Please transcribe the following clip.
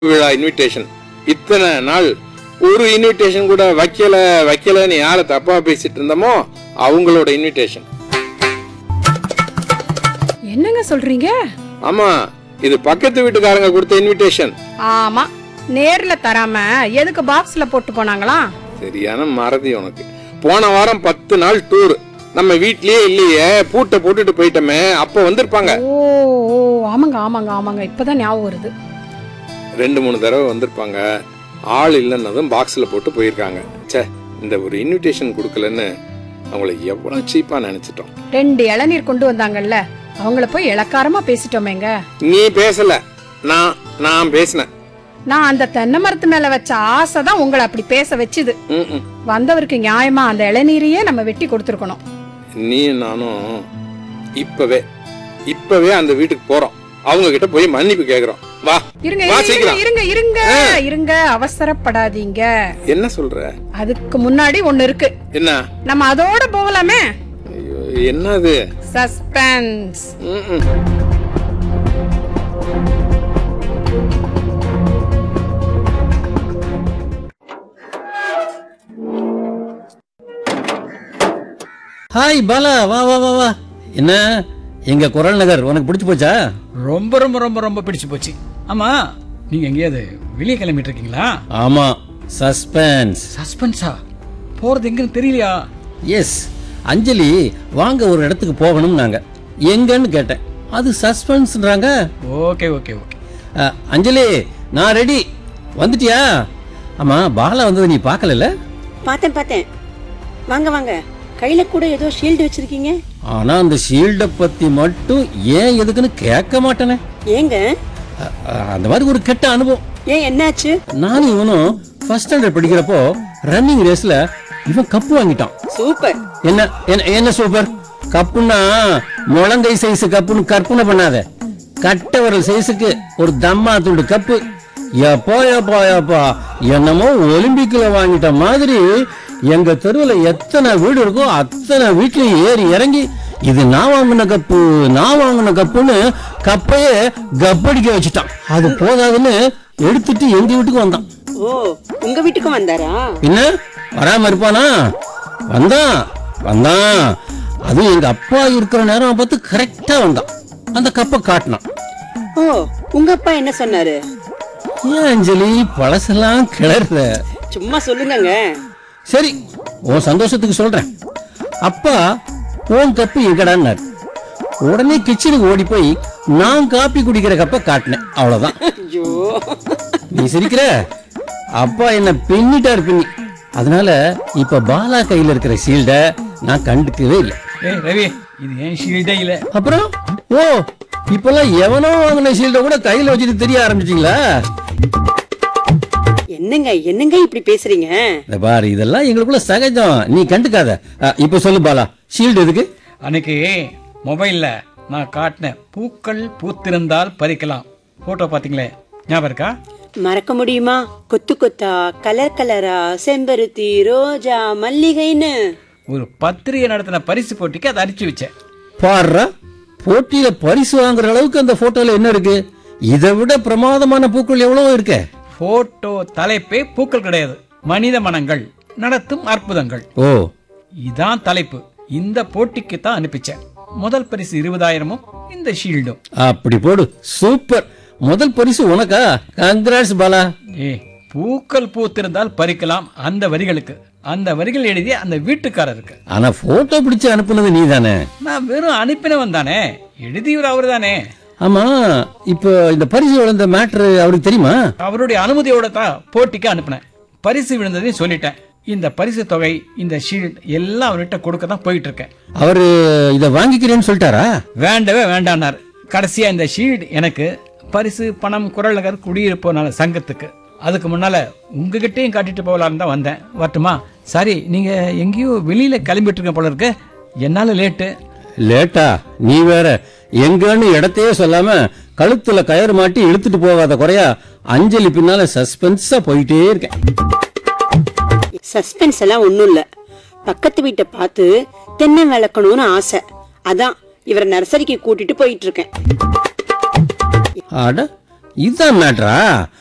விழா இன்விடேஷன் இத்தனை நாள் ஒரு இன்விடேஷன் கூட வைக்கல வைக்கலன்னு யாரை தப்பா பேசிட்டு இருந்தோமோ அவங்களோட இன்விடேஷன் என்னங்க சொல்றீங்க ஆமா இது பக்கத்து வீட்டுக்காரங்க கொடுத்த இன்விடேஷன் ஆமா நேர்ல தராம எதுக்கு பாக்ஸ்ல போட்டு போனாங்களா சரியான மறதி உனக்கு போன வாரம் பத்து நாள் டூர் நம்ம வீட்லயே இல்லையே பூட்டை போட்டுட்டு போயிட்டோமே அப்ப வந்திருப்பாங்க ஓ ஓ ஆமாங்க ஆமாங்க ஆமாங்க இப்பதான் ஞாபகம் வருது ரெண்டு மூணு தடவை வந்திருப்பாங்க ஆள் இல்லைன்னதும் பாக்ஸ்ல போட்டு போயிருக்காங்க ச்சே இந்த ஒரு இன்விடேஷன் கொடுக்கலன்னு அவங்கள எவ்வளவு சீப்பா நினைச்சிட்டோம் ரெண்டு இளநீர் கொண்டு வந்தாங்கல்ல அவங்கள போய் இளக்காரமா பேசிட்டோமேங்க நீ பேசல நான் நான் பேசினேன் நான் அந்த தென்னை மரத்து மேல வச்ச ஆசை தான் உங்களை அப்படி பேச வச்சுது ம், ம். வந்தவருக்கு நியாயமா அந்த இளநீரையே நம்ம வெட்டி கொடுத்துருக்கணும் நீ நானும் இப்பவே இப்பவே அந்த வீட்டுக்கு போறோம் அவங்க கிட்ட போய் மன்னிப்பு கேக்குறோம் வா இருங்க வா இருங்க, சீக்கிரம். இருங்க இருங்க இருங்க அவசரப்படாதீங்க என்ன சொல்ற அதுக்கு முன்னாடி ஒண்ணு இருக்கு என்ன நம்ம அதோட போகலாமே ஐயோ, என்னது சஸ்பென்ஸ் ம், ம். ஹாய் பாலா வா வா வா வா என்ன எங்க குரல் நகர் உனக்கு பிடிச்சு போச்சா ரொம்ப ரொம்ப ரொம்ப ரொம்ப பிடிச்சு போச்சு ஆமா நீங்க எங்கேயாவது வெளியே கிளம்பிட்டு இருக்கீங்களா ஆமா சஸ்பென்ஸ் சஸ்பென்ஸா போறது எங்கன்னு தெரியலையா எஸ் அஞ்சலி வாங்க ஒரு இடத்துக்கு போகணும் நாங்க எங்கன்னு கேட்டேன் அது சஸ்பென்ஸ்ன்றாங்க okay okay okay ah, Anjali நான் ரெடி வந்துட்டியா ஆமா பாலா வந்தது நீ பார்க்கல பார்த்தேன் பார்த்தேன் வாங்க வாங்க கையில கூட ஏதோ ஷீல்டு வச்சிருக்கீங்க ஆனா அந்த ஷீல்டை பத்தி மட்டும் ஏன் எதுக்குன்னு கேட்க மாட்டேனே ஏங்க அஹ், அஹ், அந்த மாதிரி ஒரு கெட்ட அனுபவம் ஏன் என்னாச்சு நானும் இவனும் ஃபர்ஸ்ட் ஸ்டாண்டர்ட் படிக்கிறப்போ ரன்னிங் ரேஸ்ல இவன் கப்பு வாங்கிட்டான் சூப்பர் என்ன என்ன என்ன சூப்பர் கப்புன்னா முழங்கை சைஸ் கப்புன்னு கற்பனை பண்ணாத கட்ட விரல் சைஸுக்கு ஒரு தம்மா துண்டு கப்பு எப்போ எப்போ எப்போ என்னமோ ஒலிம்பிக்ல வாங்கிட்ட மாதிரி எங்க தெருவுல எத்தனை வீடு இருக்கோ அத்தனை வீட்லயும் ஏறி இறங்கி இது நான் வாங்கின கப்பு நான் வாங்கின கப்புன்னு கப்பையே கப்படிக்க வச்சுட்டான் அது போதாதுன்னு எடுத்துட்டு எங்க வீட்டுக்கு வந்தான் ஓ உங்க வீட்டுக்கும் வந்தாரா என்ன வராம இருப்பானா வந்தான் வந்தான் அதுவும் எங்க அப்பா இருக்கிற நேரம் பார்த்து கரெக்டா வந்தான் அந்த கப்பை காட்டினான் ஓ உங்க அப்பா என்ன சொன்னாரு ஏன் அஞ்சலி பழசெல்லாம் கிளறுற சும்மா சொல்லுங்கங்க சரி உன் சந்தோஷத்துக்கு சொல்றேன் அப்பா உன் கப்பு எங்கடான்னாரு உடனே கிச்சனுக்கு ஓடி போய் நான் காப்பி குடிக்கிற கப்பை காட்டினேன் அவ்வளவுதான் ஐயோ நீ சிரிக்கிற அப்பா என்ன பின்னிட்டார் பின்னி அதனால இப்ப பாலா கையில இருக்கிற ஷீல்ட நான் கண்டுக்கவே இல்லை ஏய் ரவி இது ஏன் ஷீல்டே இல்ல அப்புறம் ஓ இப்பெல்லாம் எவனோ வாங்கின ஷீல்ட கூட கையில வச்சுட்டு தெரிய ஆரம்பிச்சிட்டீங்களா என்னங்க என்னங்க இப்படி பேசுறீங்க இந்த பாரு இதெல்லாம் எங்களுக்குள்ள சகஜம் நீ கண்டுக்காத அ, இப்ப சொல்லு பாலா ஷீல்டு எதுக்கு அன்னைக்கு மொபைல்ல நான் காட்டின பூக்கள் பூத்திருந்தால் பறிக்கலாம் போட்டோ பாத்தீங்களே ஞாபகம் இருக்கா மறக்க முடியுமா கொத்து கொத்தா கலர் கலரா செம்பருத்தி ரோஜா மல்லிகைன்னு ஒரு பத்திரிகை நடத்தின பரிசு போட்டிக்கு அதை அடிச்சு வச்சேன் பாடுறா போட்டியில பரிசு வாங்குற அளவுக்கு அந்த போட்டோல என்ன இருக்கு இதை விட பிரமாதமான பூக்கள் எவ்வளவோ இருக்கே போட்டோ தலைப்பே பூக்கள் கிடையாது மனித மனங்கள் நடத்தும் அற்புதங்கள் ஓ இதான் தலைப்பு இந்த போட்டிக்கு தான் அனுப்பிச்சேன் முதல் பரிசு இருபதாயிரமும் இந்த ஷீல்டும் அப்படி போடு சூப்பர் முதல் பரிசு உனக்கா கங்க்ராட்ஸ் பாலா ஏ பூக்கள் பூத்திருந்தால் பறிக்கலாம் அந்த வரிகளுக்கு அந்த வரிகள் எழுதிய அந்த வீட்டுக்காரருக்கு ஆனா போட்டோ பிடிச்சு அனுப்புனது நீ தானே நான் வெறும் அனுப்பினவன் தானே எழுதியவர் அவர் தானே ஆமா இப்போ இந்த பரிசு விழுந்த மேட்ரு அவருக்கு தெரியுமா அவருடைய அனுமதியோட தான் போட்டிக்கு அனுப்பினேன் பரிசு விழுந்ததையும் சொல்லிட்டேன் இந்த பரிசு தொகை இந்த ஷீல்ட் எல்லாம் அவர்கிட்ட கொடுக்க தான் போயிட்டு இருக்கேன் அவரு இத வாங்கிக்கிறேன்னு சொல்லிட்டாரா வேண்டவே வேண்டானார் கடைசியா இந்த ஷீல்ட் எனக்கு பரிசு பணம் குரல் நகர் குடியிருப்பு நல சங்கத்துக்கு அதுக்கு முன்னால உங்ககிட்டயும் காட்டிட்டு போகலான்னு தான் வந்தேன் வரட்டுமா சரி நீங்க எங்கேயோ வெளியில கிளம்பிட்டு இருக்க போல இருக்கு என்னால லேட்டு லேட்டா நீ வேற எங்கன்னு இடத்தையே சொல்லாம கழுத்துல கயிறு மாட்டி இழுத்துட்டு போகாத குறையா அஞ்சலி பின்னால சஸ்பென்ஸா போயிட்டே இருக்கேன் சஸ்பென்ஸ் எல்லாம் ஒண்ணும் இல்ல பக்கத்து வீட்டை பார்த்து தென்னை விளக்கணும்னு ஆசை அதான் இவரை நர்சரிக்கு கூட்டிட்டு போயிட்டு இருக்கேன் அட இதுதான் மேட்ரா